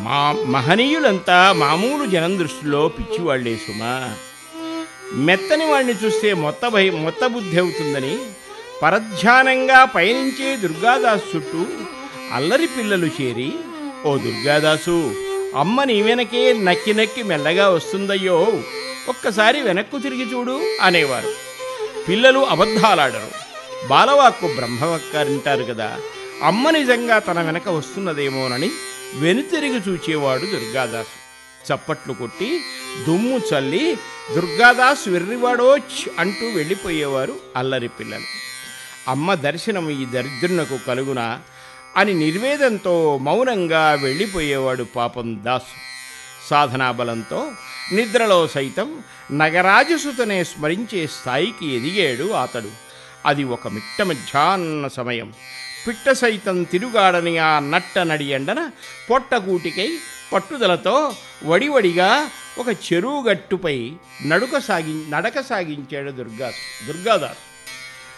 మా మహనీయులంతా మామూలు జనం దృష్టిలో పిచ్చివాళ్లే సుమా మెత్తని వాడిని చూస్తే మొత్త భయ మొత్త బుద్ధి అవుతుందని పరధ్యానంగా పయనించే దుర్గాదాసు చుట్టూ అల్లరి పిల్లలు చేరి ఓ దుర్గాదాసు అమ్మ నీ వెనకే నక్కి నక్కి మెల్లగా వస్తుందయ్యో ఒక్కసారి వెనక్కు తిరిగి చూడు అనేవారు పిల్లలు అబద్ధాలాడరు బాలవాక్కు బ్రహ్మవక్కారంటారు కదా అమ్మ నిజంగా తన వెనక వస్తున్నదేమోనని వెనుతిరిగి చూచేవాడు దుర్గాదాసు చప్పట్లు కొట్టి దుమ్ము చల్లి దుర్గాదాస్ వెర్రివాడోచ్ అంటూ వెళ్ళిపోయేవారు అల్లరి పిల్లలు అమ్మ దర్శనం ఈ దరిద్రునకు కలుగునా అని నిర్వేదంతో మౌనంగా వెళ్ళిపోయేవాడు పాపం దాసు సాధనా బలంతో నిద్రలో సైతం నగరాజసుతనే స్మరించే స్థాయికి ఎదిగాడు అతడు అది ఒక మిట్ట మధ్యాహ్న సమయం పిట్ట సైతం తిరుగాడని ఆ నట్ట నడి ఎండన పొట్టకూటికై పట్టుదలతో వడివడిగా ఒక చెరువు గట్టుపై నడుక సాగి నడక సాగించాడు దుర్గా దుర్గాదాస్